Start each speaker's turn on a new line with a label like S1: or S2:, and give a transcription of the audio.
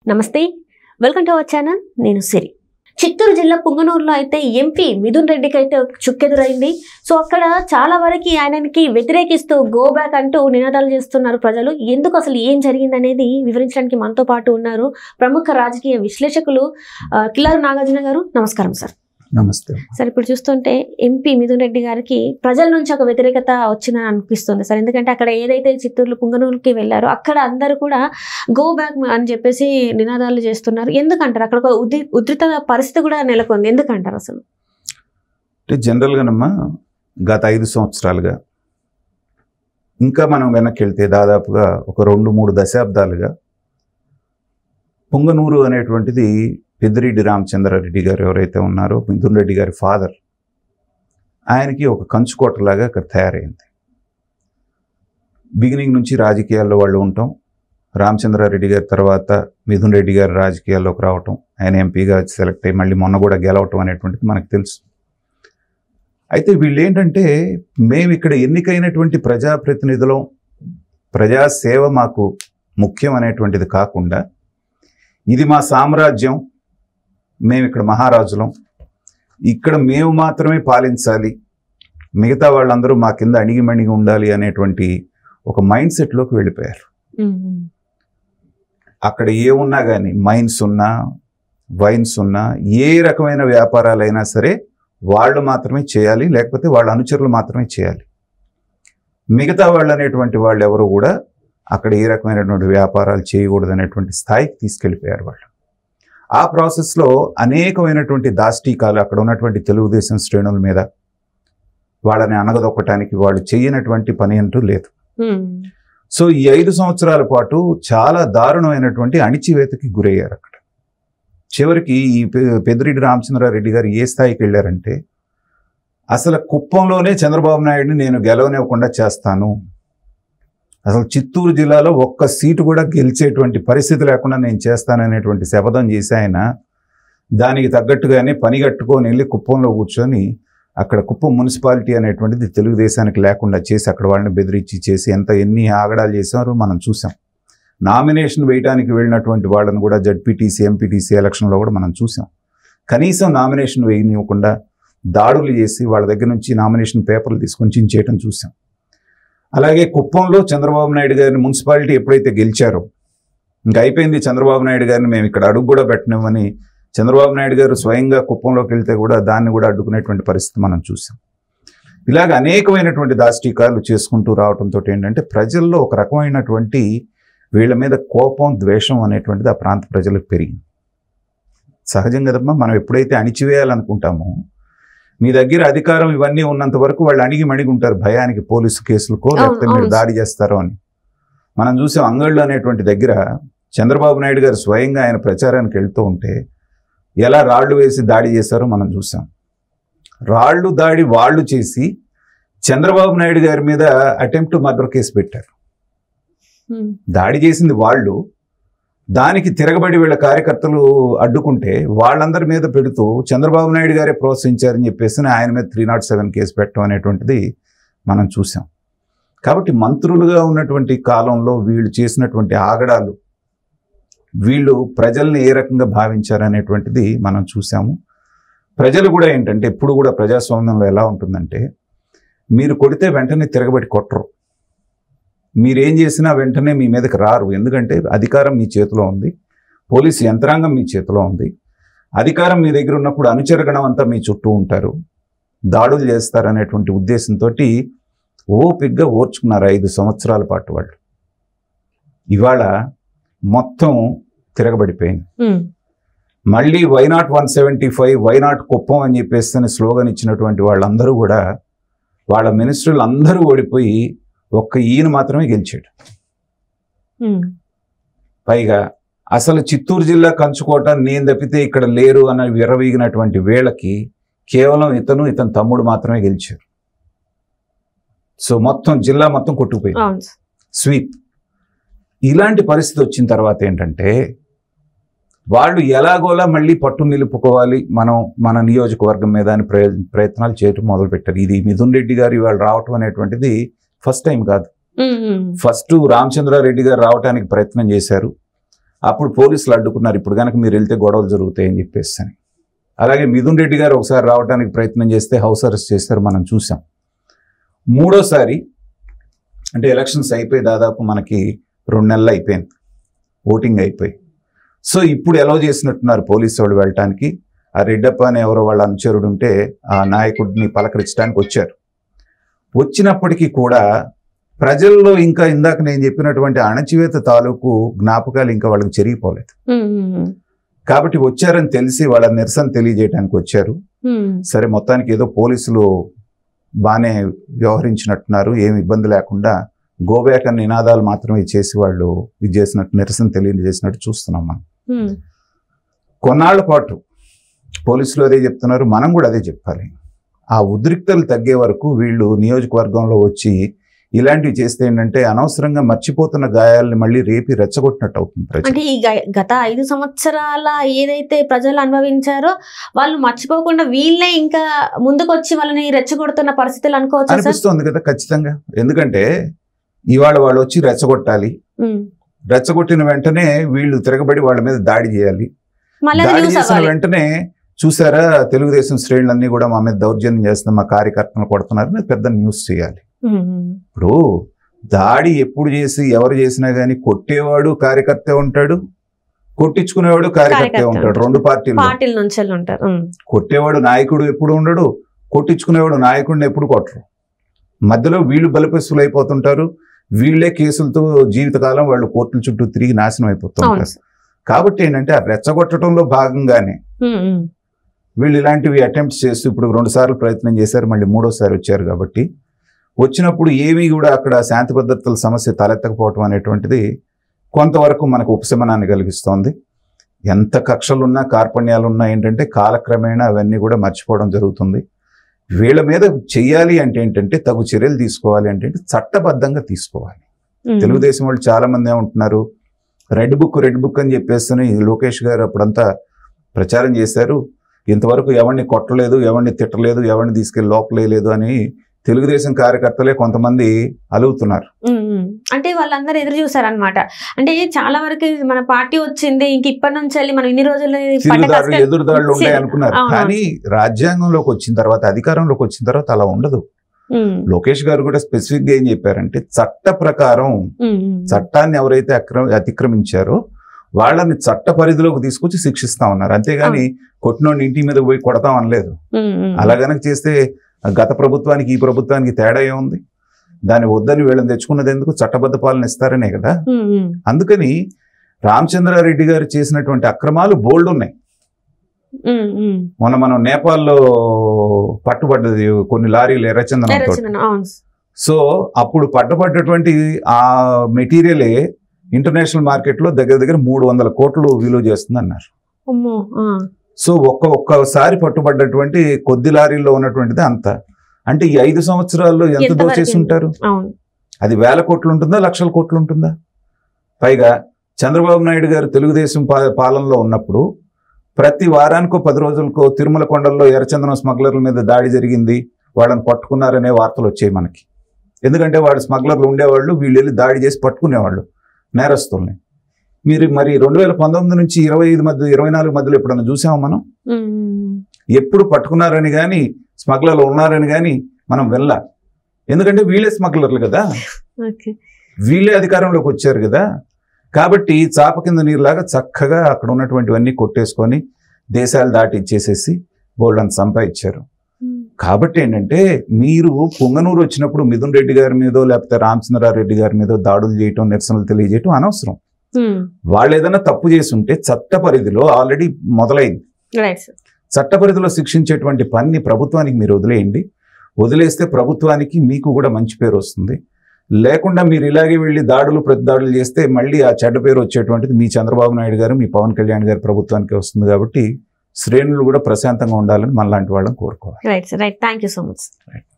S1: నమస్తే welcome to our channel నేను సిరి చిత్తూరు జిల్లా పుంగనూరులో అయితే ఎంపీ మిథున్ రెడ్డికి అయితే చుక్కెదురైంది సో అక్కడ చాలా వరకు ఆయనకి వ్యతిరేకిస్తూ గో బ్యాక్ అంటూ నినాదాలు చేస్తున్నారు ప్రజలు ఎందుకు అసలు ఏం జరిగిందనేది వివరించడానికి మనతో పాటు ఉన్నారు ప్రముఖ రాజకీయ విశ్లేషకులు ఆ, కిల్లారు నాగార్జున గారు నమస్కారం సార్
S2: నమస్తే
S1: సార్ ఇప్పుడు చూస్తుంటే ఎంపీ మిథున్ రెడ్డి గారికి ప్రజల నుంచి ఒక వ్యతిరేకత వచ్చిందని అనిపిస్తుంది సార్ ఎందుకంటే అక్కడ ఏదైతే చిత్తూరులో పుంగనూరుకి వెళ్ళారో అక్కడ అందరూ కూడా గో బ్యాక్ అని చెప్పేసి నినాదాలు చేస్తున్నారు ఎందుకంటారు అక్కడ ఒక ఉద్రి ఉద్రిత పరిస్థితి కూడా నెలకొంది ఎందుకంటారు అసలు
S2: అంటే జనరల్గానమ్మా గత ఐదు సంవత్సరాలుగా ఇంకా మనం వెనక్కి వెళ్తే దాదాపుగా ఒక రెండు మూడు దశాబ్దాలుగా పుంగనూరు అనేటువంటిది పెద్దిరెడ్డి రామచంద్రారెడ్డి గారు ఎవరైతే ఉన్నారో మిథున్ రెడ్డి గారి ఫాదర్ ఆయనకి ఒక కంచుకోటలాగా అక్కడ తయారైంది బిగినింగ్ నుంచి రాజకీయాల్లో వాళ్ళు ఉంటాం రామచంద్రారెడ్డి గారి తర్వాత మిథున్ రెడ్డి గారు రాజకీయాల్లోకి రావటం ఆయన ఎంపీగా సెలెక్ట్ అయ్యి మళ్ళీ మొన్న కూడా గెలవటం అనేటువంటిది మనకు తెలుసు అయితే వీళ్ళు ఏంటంటే మేము ఇక్కడ ఎన్నికైనటువంటి ప్రజాప్రతినిధులం ప్రజాసేవ మాకు ముఖ్యం అనేటువంటిది కాకుండా ఇది మా సామ్రాజ్యం మేము ఇక్కడ మహారాజులం ఇక్కడ మేము మాత్రమే పాలించాలి మిగతా వాళ్ళందరూ మా కింద అణిగిమణిగి ఉండాలి అనేటువంటి ఒక మైండ్ సెట్లోకి వెళ్ళిపోయారు అక్కడ ఏమున్నా కానీ మైన్స్ ఉన్నా వైన్స్ ఉన్నా ఏ రకమైన వ్యాపారాలైనా సరే వాళ్ళు మాత్రమే చేయాలి లేకపోతే వాళ్ళ అనుచరులు మాత్రమే చేయాలి మిగతా వాళ్ళు అనేటువంటి వాళ్ళు ఎవరు కూడా అక్కడ ఏ రకమైనటువంటి వ్యాపారాలు చేయకూడదు అనేటువంటి స్థాయికి తీసుకెళ్ళిపోయారు వాళ్ళు ఆ ప్రాసెస్లో అనేకమైనటువంటి దాష్టీకాలు అక్కడ ఉన్నటువంటి తెలుగుదేశం శ్రేణుల మీద వాళ్ళని అనగదొక్కటానికి వాళ్ళు చేయనటువంటి పని అంటూ లేదు సో ఈ ఐదు సంవత్సరాల పాటు చాలా దారుణమైనటువంటి అణిచివేతకి గురయ్యారు అక్కడ చివరికి ఈ పె- పెద్దిరెడ్డి రామచంద్రారెడ్డి గారు ఏ స్థాయికి వెళ్ళారంటే అసలు కుప్పంలోనే చంద్రబాబు నాయుడిని నేను గెలవనివ్వకుండా చేస్తాను అసలు చిత్తూరు జిల్లాలో ఒక్క సీటు కూడా గెలిచేటువంటి పరిస్థితి లేకుండా నేను చేస్తాననేటువంటి శపథం చేసి ఆయన దానికి తగ్గట్టుగానే పని కట్టుకొని వెళ్ళి కుప్పంలో కూర్చొని అక్కడ కుప్పం మున్సిపాలిటీ అనేటువంటిది తెలుగుదేశానికి లేకుండా చేసి అక్కడ వాళ్ళని బెదిరించి చేసి ఎంత ఎన్ని ఆగడాలు చేశారో మనం చూసాం నామినేషన్ వేయడానికి వెళ్ళినటువంటి వాళ్ళని కూడా జడ్పీటీసీ ఎంపీటీసీ ఎలక్షన్లో కూడా మనం చూసాం కనీసం నామినేషన్ వేయనివ్వకుండా దాడులు చేసి వాళ్ళ దగ్గర నుంచి నామినేషన్ పేపర్లు తీసుకొని చించేయటం చూసాం అలాగే కుప్పంలో చంద్రబాబు నాయుడు గారిని మున్సిపాలిటీ ఎప్పుడైతే గెలిచారో ఇంకా అయిపోయింది చంద్రబాబు నాయుడు గారిని మేము ఇక్కడ అడుగు కూడా పెట్టినామని చంద్రబాబు నాయుడు గారు స్వయంగా కుప్పంలోకి వెళ్తే కూడా దాన్ని కూడా అడ్డుకునేటువంటి పరిస్థితి మనం చూసాం ఇలాగ అనేకమైనటువంటి దాష్టీకాలు చేసుకుంటూ రావడంతో ఏంటంటే ప్రజల్లో ఒక రకమైనటువంటి వీళ్ళ మీద కోపం ద్వేషం అనేటువంటిది ఆ ప్రాంత ప్రజలకు పెరిగింది సహజం కదమ్మా మనం ఎప్పుడైతే అణిచివేయాలనుకుంటామో మీ దగ్గర అధికారం ఇవన్నీ ఉన్నంత వరకు వాళ్ళు అణిగి మణిగి ఉంటారు భయానికి పోలీసు కేసులకో లేకపోతే
S1: అవును,
S2: మీరు
S1: అవును.
S2: దాడి చేస్తారో అని మనం చూసాం అంగళ్ళు అనేటువంటి దగ్గర చంద్రబాబు నాయుడు గారు స్వయంగా ఆయన ప్రచారానికి వెళ్తూ ఉంటే ఎలా రాళ్లు వేసి దాడి చేశారో మనం చూసాం రాళ్ళు దాడి వాళ్ళు చేసి చంద్రబాబు నాయుడు గారి మీద అటెంప్ట్ మర్డర్ కేసు పెట్టారు దాడి చేసింది వాళ్ళు దానికి తిరగబడి వీళ్ళ కార్యకర్తలు అడ్డుకుంటే వాళ్ళందరి మీద పెడుతూ చంద్రబాబు నాయుడు గారే ప్రోత్సహించారని చెప్పేసి ఆయన మీద త్రీ నాట్ సెవెన్ కేసు పెట్టడం అనేటువంటిది మనం చూసాం కాబట్టి మంత్రులుగా ఉన్నటువంటి కాలంలో వీళ్ళు చేసినటువంటి ఆగడాలు వీళ్ళు ప్రజల్ని ఏ రకంగా భావించారనేటువంటిది మనం చూసాము ప్రజలు కూడా ఏంటంటే ఎప్పుడు కూడా ప్రజాస్వామ్యంలో ఎలా ఉంటుందంటే మీరు కొడితే వెంటనే తిరగబడి కొట్టరు మీరేం చేసినా వెంటనే మీ మీదకి రారు ఎందుకంటే అధికారం మీ చేతిలో ఉంది పోలీసు యంత్రాంగం మీ చేతిలో ఉంది అధికారం మీ దగ్గర ఉన్నప్పుడు అనుచరగణం అంతా మీ చుట్టూ ఉంటారు దాడులు చేస్తారనేటువంటి ఉద్దేశంతో ఓపిగ్గా ఓర్చుకున్నారు ఐదు సంవత్సరాల పాటు వాళ్ళు ఇవాళ మొత్తం తిరగబడిపోయింది మళ్ళీ why not one seventy five why not Kuppam అని చెప్పేసి స్లోగన్ ఇచ్చినటువంటి వాళ్ళందరూ కూడా వాళ్ళ మినిస్టర్లు అందరూ ఓడిపోయి ఒక్క ఈయన మాత్రమే గెలిచాడు పైగా అసలు చిత్తూరు జిల్లా కంచుకోట నేను తప్పితే ఇక్కడ లేరు అన్న విరవీగినటువంటి వేళకి కేవలం ఇతను ఇతని తమ్ముడు మాత్రమే గెలిచారు సో మొత్తం జిల్లా మొత్తం కొట్టుకుపోయింది
S1: అవును సార్.
S2: స్వీప్ ఇలాంటి పరిస్థితి వచ్చిన తర్వాత ఏంటంటే వాళ్ళు ఎలాగోలా మళ్ళీ పట్టు నిలుపుకోవాలి మనం మన నియోజకవర్గం మీద అని ప్రయ ప్రయత్నాలు చేయటం మొదలుపెట్టారు ఇది మిథున్ రెడ్డి గారు ఇవాళ రావటం అనేటువంటిది ఫస్ట్ టైం కాదు
S1: ఉమ్, ఉమ్.
S2: ఫస్ట్ రామచంద్రారెడ్డి గారు రావడానికి ప్రయత్నం చేశారు అప్పుడు పోలీసులు అడ్డుకున్నారు ఇప్పుడు కనుక మీరు వెళ్తే గొడవలు జరుగుతాయని చెప్పేసి అని అలాగే మిథున్ రెడ్డి గారు ఒకసారి రావడానికి ప్రయత్నం చేస్తే హౌస్ అరెస్ట్ చేస్తారు మనం చూసాం మూడోసారి అంటే ఎలక్షన్స్ అయిపోయి దాదాపు మనకి రెండు నెలలు అయిపోయింది ఓటింగ్ అయిపోయి సో ఇప్పుడు ఎలా చేసినట్టున్నారు పోలీసు వాళ్ళు వెళ్ళటానికి ఆ రెడ్డప్ప అనే ఎవరో వాళ్ళ అనుచరుడు ఉంటే ఆ నాయకుడిని పలకరించడానికి వచ్చారు వచ్చినప్పటికీ కూడా ప్రజల్లో ఇంకా ఇందాక నేను చెప్పినటువంటి అణచివేత తాలూకు జ్ఞాపకాలు ఇంకా వాళ్ళకి చెరిగిపోలేదు
S1: ఉమ్, ఉమ్,
S2: కాబట్టి వచ్చారని తెలిసి వాళ్ళ నిరసన తెలియజేయడానికి వచ్చారు
S1: ఉమ్.
S2: సరే మొత్తానికి ఏదో పోలీసులు బాగానే వ్యవహరించినట్టున్నారు ఏమి ఇబ్బంది లేకుండా గోబ్యాక్ అని నినాదాలు మాత్రమే చేసి వాళ్ళు ఇది చేసినట్టు నిరసన తెలియజేసినట్టు చూస్తున్నాం మనం
S1: ఉమ్.
S2: కొన్నాళ్ల పాటు పోలీసులు అదే చెప్తున్నారు మనం కూడా అదే చెప్పాలి ఆ ఉద్రిక్తలు తగ్గే వరకు వీళ్ళు నియోజకవర్గంలో వచ్చి ఇలాంటివి చేస్తే ఏంటంటే అనవసరంగా మర్చిపోతున్న గాయాలని మళ్ళీ రేపి రెచ్చగొట్టినట్టు అవుతుంది ప్రజలు
S1: అంటే ఈ గ- గత ఐదు సంవత్సరాల ఏదైతే ప్రజలు అనుభవించారో వాళ్ళు మర్చిపోకుండా వీళ్ళే ఇంకా ముందుకు వచ్చి వాళ్ళని రెచ్చగొడుతున్న పరిస్థితులు అనుకోవచ్చు సార్
S2: అనిపిస్తోంది కదా ఖచ్చితంగా ఎందుకంటే ఇవాళ వాళ్ళు వచ్చి రెచ్చగొట్టాలి
S1: ఉమ్.
S2: రెచ్చగొట్టిన వెంటనే వీళ్ళు తిరగబడి వాళ్ళ మీద దాడి చేయాలి
S1: మళ్ళీ అది
S2: దాడి
S1: న్యూస్
S2: చేసిన
S1: అవ్వాలి
S2: వెంటనే చూసారా తెలుగుదేశం శ్రేణులన్నీ కూడా మా మీద దౌర్జన్యం చేస్తున్న మా కార్యకర్తలు కొడుతున్నారని పెద్ద న్యూస్ చేయాలి
S1: ఉమ్, ఉమ్.
S2: ఇప్పుడు దాడి ఎప్పుడు చేసి ఎవరు చేసినా గానీ కొట్టేవాడు కార్యకర్తే ఉంటాడు కొట్టించుకునేవాడు కార్యకర్తే
S1: కార్యకర్తే
S2: ఉంటాడు
S1: ఉంటాడు.
S2: రెండు పార్టీలు
S1: పార్టీల నుంచి వెళ్ళి ఉంటారు ఉమ్.
S2: కొట్టేవాడు నాయకుడు ఎప్పుడు ఉండడు కొట్టించుకునేవాడు నాయకుడిని ఎప్పుడు కొట్టరు మధ్యలో వీళ్ళు బలిపస్తులు అయిపోతుంటారు వీళ్ళే కేసులతో జీవితకాలం వాళ్ళు కోర్టుల చుట్టూ తిరిగి నాశనం
S1: అవును
S2: అయిపోతుంటారు
S1: సార్.
S2: కాబట్టి ఏంటంటే ఆ రెచ్చగొట్టడంలో భాగంగానే
S1: ఉమ్, ఉమ్.
S2: వీళ్ళు ఇలాంటివి అటెంప్ట్స్ చేస్తూ ఇప్పుడు రెండు సార్లు ప్రయత్నం చేశారు మళ్ళీ మూడోసారి వచ్చారు కాబట్టి వచ్చినప్పుడు ఏమీ కూడా అక్కడ శాంతి భద్రతల సమస్య తలెత్తకపోవటం అనేటువంటిది కొంతవరకు మనకు ఉపశమనాన్ని కలిగిస్తోంది ఎంత కక్షలున్నా కార్పణ్యాలున్నా ఏంటంటే కాలక్రమేణా అవన్నీ కూడా మర్చిపోవడం జరుగుతుంది వీళ్ళ మీద చెయ్యాలి అంటే ఏంటంటే తగు చర్యలు తీసుకోవాలి అంటే చట్టబద్ధంగా తీసుకోవాలి
S1: ఉమ్.
S2: తెలుగుదేశం వాళ్ళు చాలా మంది ఏమంటున్నారు రెడ్ బుక్ రెడ్ బుక్ అని చెప్పేసి లోకేష్ గారు అప్పుడంతా ప్రచారం చేశారు ఇంతవరకు ఎవరిని కొట్టలేదు ఎవరిని తిట్టలేదు ఎవరిని తీసుకెళ్లి లోపలేయలేదు అని తెలుగుదేశం కార్యకర్తలే కొంతమంది అలుగుతున్నారు
S1: ఉమ్, ఉమ్. అంటే వాళ్ళందరూ ఎదురు చూసారనమాట అంటే చాలా వరకు మన పార్టీ వచ్చింది ఇంక ఇప్పటి నుంచి వెళ్ళి మనం ఇన్ని రోజులు ఈ పంట
S2: తిరుగుదారులు
S1: కష్టాలు-
S2: ఎదురుదారులు ఉంటాయి అనుకున్నారు
S1: అవును.
S2: కానీ రాజ్యాంగంలోకి వచ్చిన తర్వాత అధికారంలోకి వచ్చిన తర్వాత అలా ఉండదు
S1: ఉమ్,
S2: లోకేష్ గారు కూడా స్పెసిఫిక్ గా ఏం చెప్పారంటే చట్ట ప్రకారం
S1: ఉమ్, ఉమ్.
S2: చట్టాన్ని ఎవరైతే అక్రమ అతిక్రమించారో వాళ్ళని చట్ట పరిధిలోకి తీసుకొచ్చి శిక్షిస్తా ఉన్నారు అంతేగాని కొట్టినోడిని ఇంటి మీద పోయి కొడతాం అనలేదు
S1: ఉమ్, ఉమ్.
S2: అలా గనక చేస్తే గత ప్రభుత్వానికి ఈ ప్రభుత్వానికి తేడా ఏముంది దాన్ని వద్దని వీళ్ళని తెచ్చుకున్నది ఎందుకు చట్టబద్ధ పాలన ఇస్తారనే కదా
S1: ఉమ్, ఉమ్.
S2: అందుకని రామచంద్రారెడ్డి గారు చేసినటువంటి అక్రమాలు బోల్డ్ ఉన్నాయి
S1: ఉమ్, ఉమ్.
S2: మొన్న మనం నేపాల్లో పట్టుబడ్డది కొన్ని లారీలు ఎర్రచందనంతో
S1: ఎర్రచందనం, అవును
S2: సో అప్పుడు పట్టబడ్డటువంటి ఆ మెటీరియలే ఇంటర్నేషనల్ మార్కెట్లో దగ్గర దగ్గర మూడు వందల కోట్లు విలువ చేస్తుంది అన్నారు
S1: అమ్మో ఆ.
S2: సో ఒక్క ఒక్కసారి పట్టుబడ్డటువంటి కొద్ది లారీల్లో ఉన్నటువంటిది అంత అంటే ఈ ఐదు సంవత్సరాల్లో ఎంత
S1: ఎంతవరకు
S2: దోచేసి ఉంటారు
S1: అవును
S2: అది వేల కోట్లు ఉంటుందా లక్షల కోట్లు ఉంటుందా పైగా చంద్రబాబు నాయుడు గారు తెలుగుదేశం పా- పాలనలో ఉన్నప్పుడు ప్రతి వారానికో పది రోజులకో తిరుమల కొండల్లో ఎర్రచందనం స్మగ్లర్ల మీద దాడి జరిగింది వాళ్ళని పట్టుకున్నారనే వార్తలు వచ్చాయి మనకి ఎందుకంటే వాడు స్మగ్లర్లు ఉండేవాళ్ళు వీళ్ళు వెళ్ళి దాడి చేసి పట్టుకునేవాళ్ళు నేరస్తుల్ని మీరు మరి రెండు వేల పంతొమ్మిది నుంచి ఇరవై ఐదు మధ్య ఇరవై నాలుగు మధ్యలో ఎప్పుడన్నా చూసామా మనం
S1: ఉమ్, ఉమ్.
S2: ఎప్పుడు పట్టుకున్నారని కానీ స్మగ్లర్లు ఉన్నారని కానీ మనం వెళ్ళా ఎందుకంటే వీళ్ళే స్మగ్లర్లు కదా
S1: ఓకే
S2: వీళ్ళే అధికారంలోకి వచ్చారు కదా కాబట్టి చాప కింద నీరులాగా చక్కగా అక్కడ ఉన్నటువంటివన్నీ కొట్టేసుకొని దేశాలు దాటి ఇచ్చేసేసి బోల్డన్ సంపాదించారు
S1: ఉమ్,
S2: కాబట్టి ఏంటంటే మీరు పొంగనూరు వచ్చినప్పుడు మిథున్ రెడ్డి గారి మీదో లేకపోతే రామచంద్రారెడ్డి గారి మీదో దాడులు చేయటం నిరసనలు తెలియజేయటం అనవసరం
S1: ఉమ్.
S2: వాళ్ళు ఏదైనా తప్పు చేసి ఉంటే చట్ట పరిధిలో ఆల్రెడీ మొదలైంది
S1: రైట్ సార్
S2: చట్ట పరిధిలో శిక్షించేటువంటి పని ప్రభుత్వానికి మీరు వదిలేయండి వదిలేస్తే ప్రభుత్వానికి మీకు కూడా మంచి పేరు వస్తుంది లేకుండా మీరు ఇలాగే వెళ్ళి దాడులు ప్రతి దాడులు చేస్తే మళ్ళీ ఆ చెడ్డ పేరు వచ్చేటువంటిది మీ చంద్రబాబు నాయుడు గారు మీ పవన్ కళ్యాణ్ గారి ప్రభుత్వానికి వస్తుంది కాబట్టి శ్రేణులు కూడా ప్రశాంతంగా ఉండాలని మనలాంటి వాళ్ళని కోరుకోవాలి
S1: right sir right thank you so much
S2: Right.